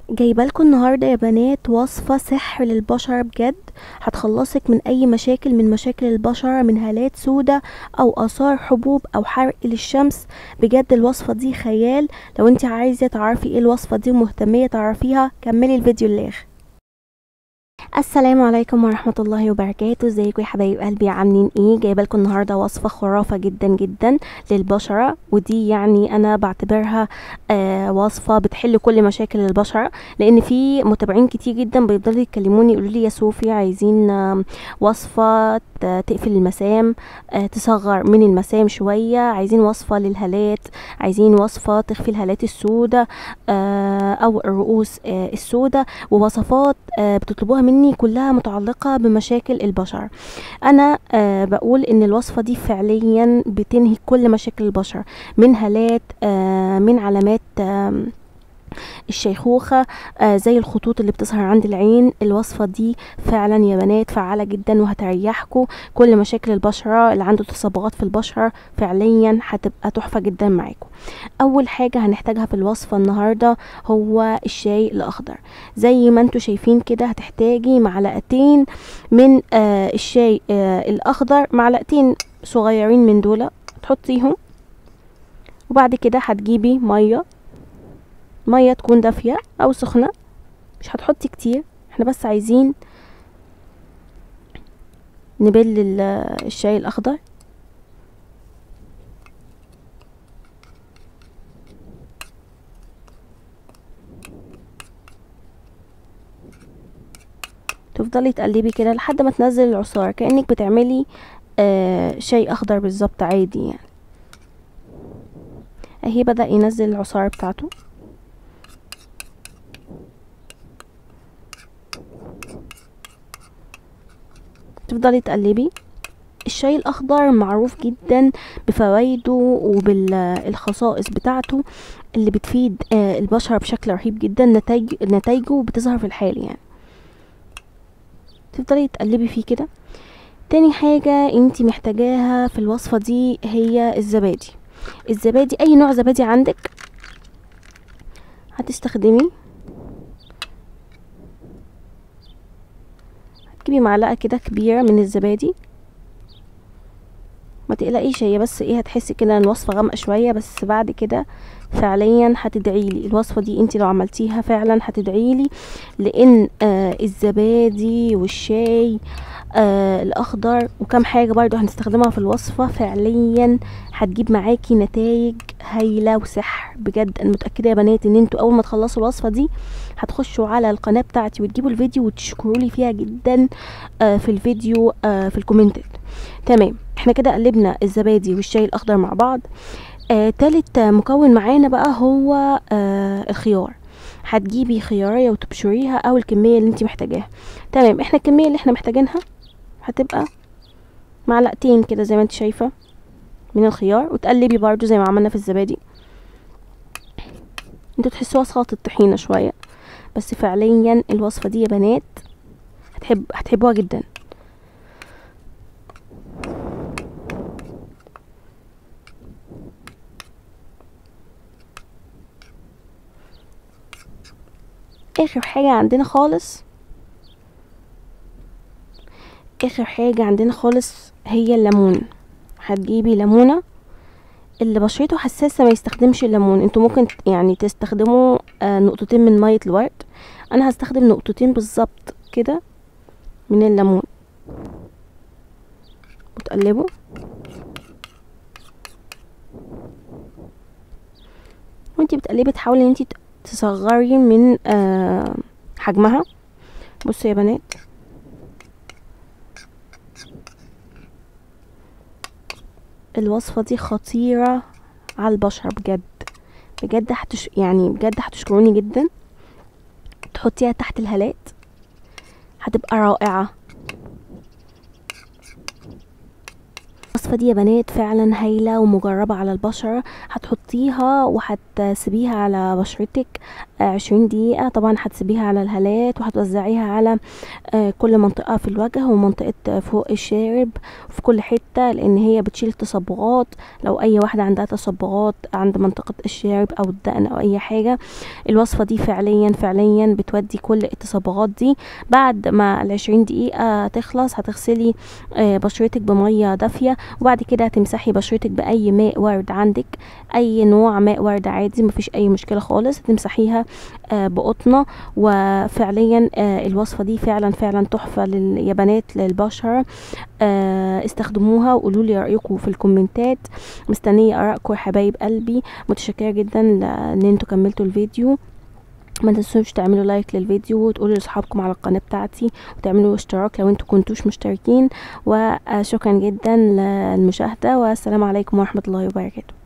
جايبه لكم النهارده يا بنات وصفه سحر للبشره بجد هتخلصك من اي مشاكل من مشاكل البشره من هالات سودة او اثار حبوب او حرق للشمس بجد الوصفه دي خيال لو انت عايزه تعرفي ايه الوصفه دي ومهتميه تعرفيها كملي الفيديو للاخر السلام عليكم ورحمة الله وبركاته ازيكم يا حبايب قلبي عاملين ايه جايبه لكم النهارده وصفة خرافة جدا جدا للبشرة ودي يعني انا بعتبرها آه وصفة بتحل كل مشاكل البشرة لان في متابعين كتير جدا بيفضلوا يكلموني يقولوا لي يا صوفي عايزين آه وصفة تقفل المسام آه تصغر من المسام شوية عايزين وصفة للهالات عايزين وصفة تخفي الهالات السوداء آه او الرؤوس آه السوداء ووصفات آه بتطلبوها مني كلها متعلقة بمشاكل البشر انا آه بقول ان الوصفة دي فعليا بتنهي كل مشاكل البشر من هالات آه من علامات آه الشيخوخة آه زي الخطوط اللي بتظهر عند العين الوصفة دي فعلا يا بنات فعالة جدا وهتريحكم كل مشاكل البشرة اللي عنده تصبغات في البشرة فعليا هتبقى تحفة جدا معاكم اول حاجة هنحتاجها في الوصفة النهاردة هو الشاي الاخضر زي ما انتوا شايفين كده هتحتاجي معلقتين من آه الشاي آه الاخضر معلقتين صغيرين من دول تحطيهم وبعد كده هتجيبي ميه ميه تكون دافيه او سخنه مش هتحطي كتير احنا بس عايزين نبل الشاي الاخضر تفضلي تقلبي كده لحد ما تنزل العصارة كأنك بتعملي آه شاي اخضر بالظبط عادي يعني اهي بدأ ينزل العصارة بتاعته تفضلي تقلبي الشاي الاخضر معروف جدا بفوائده وبالخصائص بتاعته اللي بتفيد البشرة بشكل رهيب جدا نتائج نتائجه بتظهر في الحال يعني تفضلي تقلبي فيه كده تاني حاجة انتي محتاجاها في الوصفة دي هي الزبادي الزبادي اي نوع زبادي عندك هتستخدمي هتجيبي معلقه كده كبيره من الزبادي ما تقلقيش هي بس ايه هتحسي كده ان الوصفه غامقه شويه بس بعد كده فعليا هتدعيلي الوصفه دي انت لو عملتيها فعلا هتدعيلي لان آه الزبادي والشاي آه الاخضر وكم حاجه برضو هنستخدمها في الوصفه فعليا هتجيب معاكي نتائج هايله وسحر بجد انا متاكده يا بنات ان انتوا اول ما تخلصوا الوصفه دي هتخشوا على القناه بتاعتي وتجيبوا الفيديو وتشكروا لي فيها جدا آه في الفيديو آه في الكومنتات تمام احنا كده قلبنا الزبادي والشاي الاخضر مع بعض آه تالت مكون معانا بقى هو آه الخيار هتجيبي خيارية وتبشريها او الكمية اللي انت محتاجاها تمام احنا الكمية اللي احنا محتاجينها هتبقى معلقتين كده زي ما انت شايفة من الخيار وتقلبي برضو زي ما عملنا في الزبادي انتوا تحسوها سلطة الطحينة شوية بس فعليا الوصفة دي يا بنات هتحب هتحبوها جدا اخر حاجة عندنا خالص اخر حاجة عندنا خالص هي الليمون هتجيبي ليمونة اللي بشرته حساسة ما يستخدمش الليمون انتوا ممكن يعني تستخدموا آه نقطتين من مية الورد انا هستخدم نقطتين بالظبط كده من الليمون وتقلبوا وانتي بتقلبي تحاولي ان انتي تصغري من آه حجمها بصوا يا بنات الوصفة دي خطيرة على البشرة بجد بجد هتش يعني بجد هتشكروني جدا تحطيها تحت الهالات هتبقى رائعة الوصفة دي يا بنات فعلا هايلة ومجربة على البشرة هتحطيها وهتسيبيها على بشرتك عشرين دقيقة طبعا هتسيبيها على الهالات وهتوزعيها على آه، كل منطقة في الوجه ومنطقة فوق الشارب في كل حتة لان هي بتشيل تصبغات لو اي واحدة عندها تصبغات عند منطقة الشارب او الدقن او اي حاجة الوصفة دي فعليا فعليا بتودي كل التصبغات دي بعد ما العشرين دقيقة تخلص هتغسلي آه، بشرتك بمية دافية وبعد كده هتمسحي بشرتك بأي ماء ورد عندك أي نوع ماء ورد عادي مفيش أي مشكلة خالص هتمسحيها آه، بقطنة وفعليا آه، الوصفة دي فعلا فعلا تحفة لل- يا بنات للبشرة آه، استخدموها وقولوا لي رأيكم في الكومنتات مستنية آرائكم يا حبايب قلبي متشكرة جدا ل- ان انتوا كملتوا الفيديو ما تنسوش تعملوا لايك للفيديو وتقولوا لاصحابكم على القناه بتاعتي وتعملوا اشتراك لو انتوا كنتوش مشتركين وشكرا جدا للمشاهده والسلام عليكم ورحمه الله وبركاته